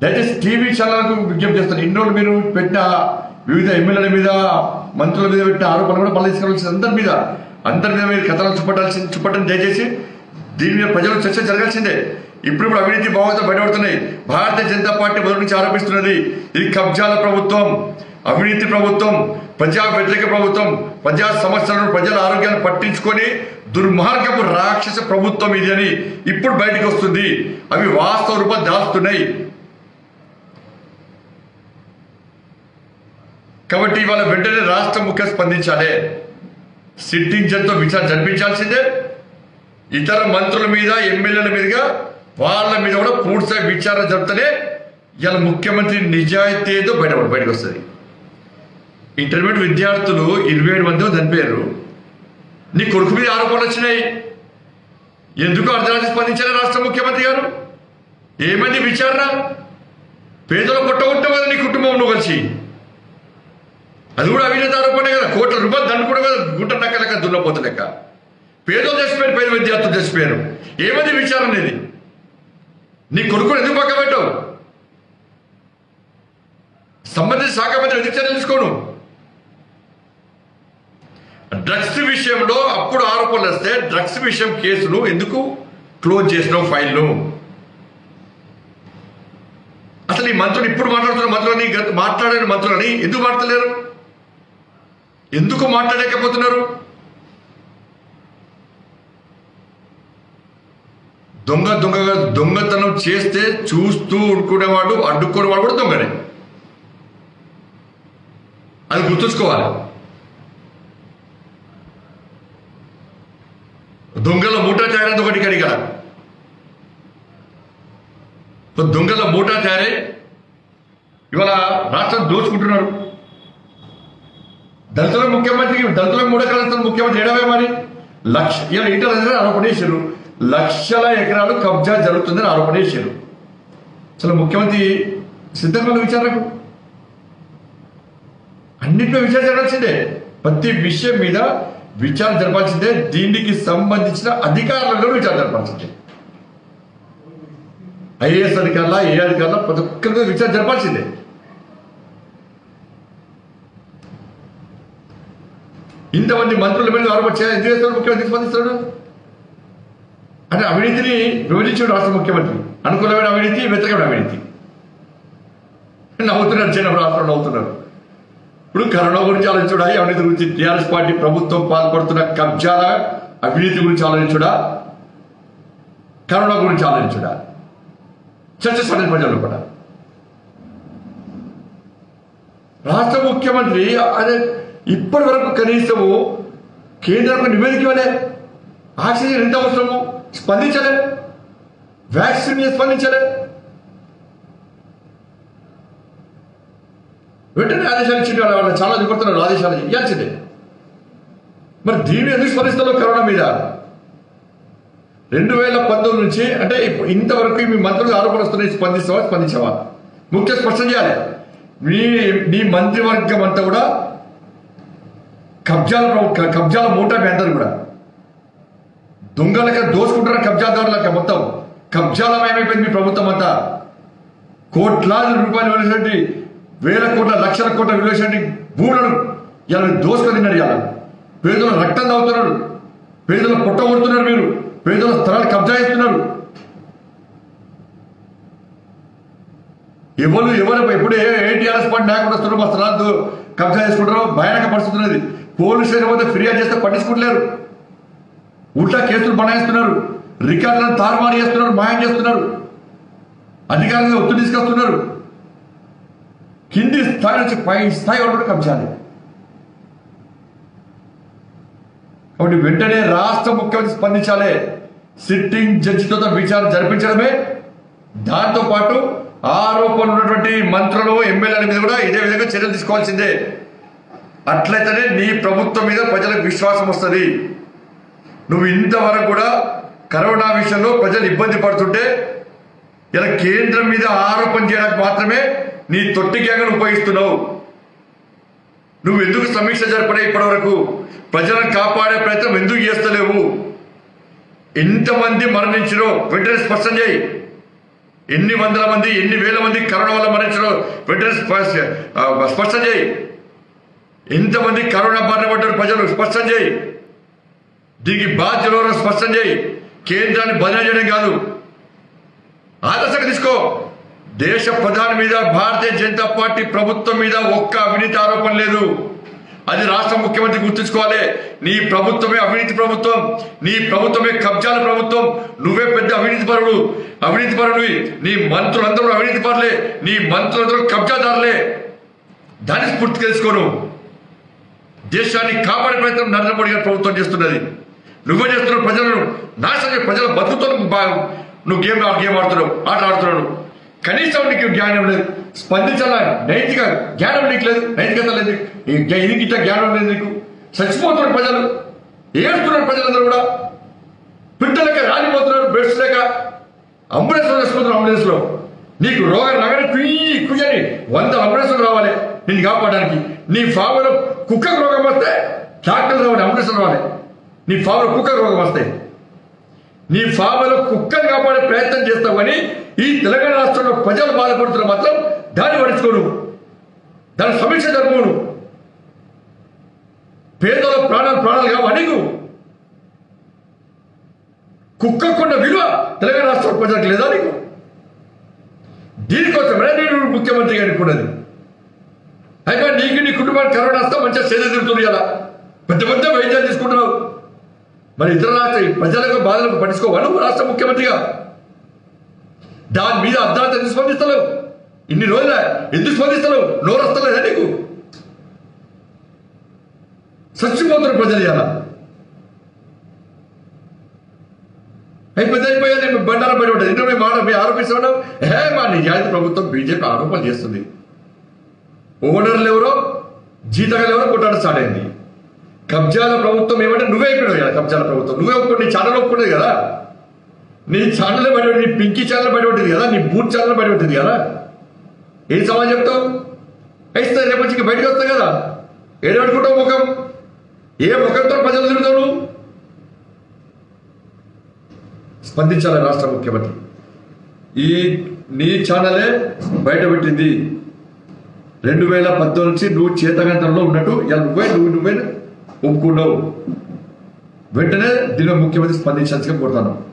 దయచేసి టీవీ ఛానళ్లకు విజ్ఞప్తి చేస్తాను ఇన్ని రోజులు మీరు పెట్టిన వివిధ ఎమ్మెల్యేల మీద మంత్రుల మీద పెట్టిన ఆరోపణలు కూడా మళ్ళీ తీసుకురావాల్సిన అందరి మీద అందరి మీద మీరు కథనాలు చూపట్టాల్సి చూపట్టండి దయచేసి దీని మీద ప్రజలు చర్చ జరగాల్సిందే ఇప్పుడు ఇప్పుడు అవినీతి భావంతో బయటపడుతున్నాయి భారతీయ జనతా పార్టీ మొదటి నుంచి ఆరోపిస్తున్నది ఇది కబ్జాల ప్రభుత్వం అవినీతి ప్రభుత్వం ప్రజా వ్యతిరేక ప్రభుత్వం ప్రజా సమస్యలను ప్రజల ఆరోగ్యాన్ని పట్టించుకొని దుర్మార్గపు రాక్షస ప్రభుత్వం ఇది అని ఇప్పుడు బయటకు వస్తుంది అవి వాస్తవ రూపం దాస్తున్నాయి కాబట్టి ఇవాళ వెంటనే రాష్ట్ర ముఖ్య స్పందించాలి సిట్టింగ్ జడ్తో విచారణ జరిపించాల్సిందే ఇతర మంత్రుల మీద ఎమ్మెల్యేల మీదుగా వాళ్ళ మీద కూడా పూర్తిస్థాయి విచారణ జరిపితేనే ఇవాళ ముఖ్యమంత్రి నిజాయితీ ఏదో బయట బయటకు వస్తుంది ఇంటర్మీడియట్ విద్యార్థులు ఇరవై ఏడు మంది చనిపోయారు నీ కొడుకు మీద ఆరోపణలు వచ్చినాయి ఎందుకు అర్ధరాత్రి స్పందించారు రాష్ట్ర ముఖ్యమంత్రి గారు ఏమైంది విచారణ పేదలు కొట్టగొట్టావు కదా నీ కుటుంబం నువ్వు కలిసి అది కూడా అవినీతి ఆరోపణే కదా కోట్ల రూపాయలు దండు కూడా కదా గుంట నక్క లెక్క దున్నపోత లెక్క పేదలు చచ్చిపోయారు పేద విద్యార్థులు చచ్చిపోయారు ఏమైంది విచారణ అనేది నీ కొడుకుని ఎందుకు పక్క పెట్టావు సంబంధిత శాఖ మంత్రి ఎందుకు చర్యలు తీసుకోను డ్రగ్స్ విషయంలో అప్పుడు ఆరోపణలు వస్తే డ్రగ్స్ విషయం కేసును ఎందుకు క్లోజ్ చేసినావు ఫైల్ను అసలు ఈ మంత్రులు ఇప్పుడు మాట్లాడుతున్న మంత్రులని గత- మాట్లాడిన మంత్రులని ఎందుకు మాట్లాడలేరు ఎందుకు మాట్లాడలేకపోతున్నారు దొంగ దొంగగా దొంగతనం చేస్తే చూస్తూ ఊరుకునేవాడు అడ్డుకునేవాడు కూడా దొంగనే అది గుర్తుంచుకోవాలి దొంగల మూట తయారైంది ఒకటి కడిగా దొంగల మూట తయారై ఇవాళ రాష్ట్రం దోచుకుంటున్నారు దళితుల ముఖ్యమంత్రికి దళితుల మూడు ఎకరాల ముఖ్యమంత్రి ఏడవే మరి లక్ష ఇలా ఇంటర్ ఆరోపణ చేశారు లక్షల ఎకరాలు కబ్జా జరుగుతుందని ఆరోపణ చేశారు అసలు ముఖ్యమంత్రి సిద్ధంగా ఉన్న విచారణకు అన్నింటిలో విచారణ జరగాల్సిందే ప్రతి విషయం మీద విచారణ జరపాల్సిందే దీనికి సంబంధించిన అధికారులలో విచారణ జరపాల్సిందే ఐఏఎస్ అధికారుల ఏ అధికారుల ప్రతి ఒక్కరి మీద విచారణ జరపాల్సిందే ఇంతమంది మంత్రుల మీద ఆరోపణ చేయాలి ఎందుకు చేస్తాడు ముఖ్యమంత్రి స్పందిస్తాడు అంటే అవినీతిని వివరించాడు రాష్ట్ర ముఖ్యమంత్రి అనుకూలమైన అవినీతి వ్యతిరేకమైన అవినీతి నవ్వుతున్నారు చిన్న రాష్ట్రంలో నవ్వుతున్నారు ఇప్పుడు కరోనా గురించి ఆలోచించుడా ఈ అవినీతి గురించి టీఆర్ఎస్ పార్టీ ప్రభుత్వం పాల్పడుతున్న కబ్జాల అవినీతి గురించి ఆలోచించుడా కరోనా గురించి ఆలోచించుడా చర్చ సడన్ ప్రజలు కూడా రాష్ట్ర ముఖ్యమంత్రి అదే ఇప్పటి వరకు కనీసము కేంద్రానికి నివేదిక ఇవ్వలే ఆక్సిజన్ ఎంత అవసరము స్పందించలే వ్యాక్సిన్ మీద స్పందించలే వెంటనే ఆదేశాలు ఇచ్చింది వాళ్ళ వాళ్ళు చాలా చూపడుతున్నారు ఆదేశాలు ఇవ్వాల్సిందే మరి దీన్ని ఎందుకు స్మరిస్తున్నావు కరోనా మీద రెండు వేల పంతొమ్మిది నుంచి అంటే ఇప్పు- ఇంతవరకు మీ మంత్రులు ఆరోపణ వస్తున్నాయి స్పందిస్తావా స్పందించావా ముఖ్య స్పష్టం చేయాలి మీ నీ మంత్రివర్గం అంతా కూడా కబ్జాల ప్ర- క- కబ్జాల మూట మీ అందరు కూడా దొంగలక దోసుకుంటున్నారు కబ్జాదారులక మొత్తం కబ్జాలమయమైపోయింది మీ ప్రభుత్వం అంతా కోట్లాది రూపాయలు విలువైనటువంటి వేల కోట్ల లక్షల కోట్ల విలువైనటువంటి భూములను ఇలా దోసుకొని తిన్నారు ఇలా పేదల రక్తం తాగుతున్నారు పేదల పుట్ట కొడుతున్నారు మీరు పేదల స్థలాలు కబ్జా చేస్తున్నారు ఎవరు ఎవరు ఎప్పుడు ఏ ఏటీఆర్ఎస్ పార్టీ నాయకుడు వస్తున్నారో మా స్థలాలు కబ్జా చేసుకుంటారో భయానక పరిస్థితి ఉన్నది పోలీసులు పోతే ఫిర్యాదు చేస్తే పట్టించుకుంటలేరు ఉల్టా కేసులు బనాయిస్తున్నారు రికార్డులను తారుమారు చేస్తున్నారు మాయం చేస్తున్నారు అధికారులు ఒత్తిడి తీసుకొస్తున్నారు కింది స్థాయి నుంచి పై స్థాయి వరకు కబ్జాలి కాబట్టి వెంటనే రాష్ట్ర ముఖ్యమంత్రి స్పందించాలి సిట్టింగ్ జడ్జితో విచారణ జరిపించడమే దాంతో పాటు ఆరోపణలు ఉన్నటువంటి మంత్రులు ఎమ్మెల్యేల మీద కూడా ఇదే విధంగా చర్యలు తీసుకోవాల్సిందే అట్లయితేనే నీ ప్రభుత్వం మీద ప్రజలకు విశ్వాసం వస్తుంది నువ్వు ఇంతవరకు కూడా కరోనా విషయంలో ప్రజలు ఇబ్బంది పడుతుంటే ఇలా కేంద్రం మీద ఆరోపణ చేయడానికి మాత్రమే నీ తొట్టి గ్యాంగ్ను ఉపయోగిస్తున్నావు నువ్వు ఎందుకు సమీక్ష జరపడే ఇప్పటి వరకు ప్రజలను కాపాడే ప్రయత్నం ఎందుకు చేస్తలేవు ఎంతమంది మరణించినో వెంటనే స్పష్టం చేయి ఎన్ని వందల మంది ఎన్ని వేల మంది కరోనా వల్ల మరణించడం వెంటనే స్పష్ట- ఆ, స్పష్టం చేయి ఎంతమంది కరోనా బారిన పడ్డారు ప్రజలు స్పష్టం చేయి దీనికి బాధ్యులు ఎవరో స్పష్టం చేయి కేంద్రాన్ని బదిలీ చేయడం కాదు ఆదర్శంగా తీసుకో దేశ ప్రధాని మీద భారతీయ జనతా పార్టీ ప్రభుత్వం మీద ఒక్క అవినీతి ఆరోపణ లేదు అది రాష్ట్ర ముఖ్యమంత్రి గుర్తుంచుకోవాలి నీ ప్రభుత్వమే అవినీతి ప్రభుత్వం నీ ప్రభుత్వమే కబ్జాల ప్రభుత్వం నువ్వే పెద్ద అవినీతి పరుడు అవినీతి పరుడివి నీ మంత్రులందరూ అవినీతి పరులే నీ మంత్రులందరూ కబ్జాదారులే దాన్ని స్ఫూర్తి తెలుసుకోను దేశాన్ని కాపాడే ప్రయత్నం నరేంద్ర మోడీ గారి ప్రభుత్వం చేస్తున్నది నువ్వే చేస్తున్నావు ప్రజలను నాశనం చేయ- ప్రజల బతుకుతో నువ్వు బా- నువ్వు గేమ్ ఆ- గేమ్ ఆడుతున్నావు ఆట ఆడుతున్నావు కనీసం నీకు జ్ఞానం లేదు స్పందించాలా నైతిక జ్ఞానం నీకు లేదు నైతికత లేదు ఈ జ్ఞ- ఇది గిట్ట జ్ఞానం లేదు నీకు చచ్చిపోతున్నారు ప్రజలు ఏడుస్తున్నారు ప్రజలందరూ కూడా పిట్టలకి రాలిపోతున్నారు బెడ్స్ లేక అంబులెన్స్ లో చచ్చిపోతున్నారు అంబులెన్స్ లో నీకు రోగం రాగానే కుయ్యి కుయ్యని వంద అంబులెన్స్ రావాలి నిన్ను కాపాడడానికి నీ ఫామ్లో కుక్కకు రోగం వస్తే డాక్టర్లు రావాలి అంబులెన్స్ రావాలి నీ ఫామ్లో కుక్కకు రోగం వస్తే నీ ఫామ్లో కుక్కను కాపాడే ప్రయత్నం చేస్తావు కానీ ఈ తెలంగాణ రాష్ట్రంలో ప్రజలు బాధపడుతున్న మాత్రం దాన్ని పడుచుకోను దాని సమీక్ష జరుపుకోను పేదల ప్రాణాలు ప్రాణాలు కావా నీకు కుక్కకున్న విలువ తెలంగాణ రాష్ట్ర ప్రజలకు లేదా నీకు దీనికోసమే నేను ముఖ్యమంత్రి గారికి ఉన్నది అయినా నీకు నీ కుటుంబానికి కరోనా వస్తే మంచిగా సేద తిరుగుతుంది కదా పెద్ద పెద్ద వైద్యాలు తీసుకుంటున్నావు మరి ఇతర రాష్ట్ర ప్రజలకు బాధలకు పట్టించుకోవాలి నువ్వు రాష్ట్ర ముఖ్యమంత్రిగా దాని మీద అర్ధాంత ఎందుకు స్పందిస్తలేవు ఇన్ని రోజుల ఎందుకు స్పందిస్తలేవు నోరు వస్తలేదా నీకు చచ్చిపోతున్నారు ప్రజలు ఇలా అయిపోయింది అయిపోయాది బండారం బయట ఉంటుంది ఇంట్లో మాట మీ ఆరోపిస్తున్నాం హే మా నిజాయితీ ప్రభుత్వం బీజేపీ ఆరోపణలు చేస్తుంది ఓనర్లు ఎవరో జీతగాలు ఎవరో కొట్టాడు స్టార్ట్ అయింది కబ్జాల ప్రభుత్వం ఏమంటే నువ్వే అయిపోయావు కదా కబ్జాల ప్రభుత్వం నువ్వే ఒప్పుకో నీ ఛానల్ ఒప్పుకునేది కదా నీ ఛానల్ బయట నీ పింకీ ఛానల్ బయట ఉంటుంది కదా నీ బూట్ ఛానల్ బయట ఉంటుంది కదా ఏం సమాజం చెప్తావు అయితే రేపు వచ్చి బయటకు వస్తావు కదా ఏడబెట్టుకుంటావు ముఖం ఏ ముఖంతో ప్రజలు తిరుగుతావు నువ్వు స్పందించాలి రాష్ట్ర ముఖ్యమంత్రి ఈ నీ ఛానలే బయటపెట్టింది రెండు వేల పద్దెనిమిది నుంచి నువ్వు చేతగంతంలో ఉన్నట్టు ఇలా నువ్వే నువ్వు నువ్వే ఒప్పుకున్నావు వెంటనే దీని ముఖ్యమంత్రి స్పందించాల్సిగా కోరుతాను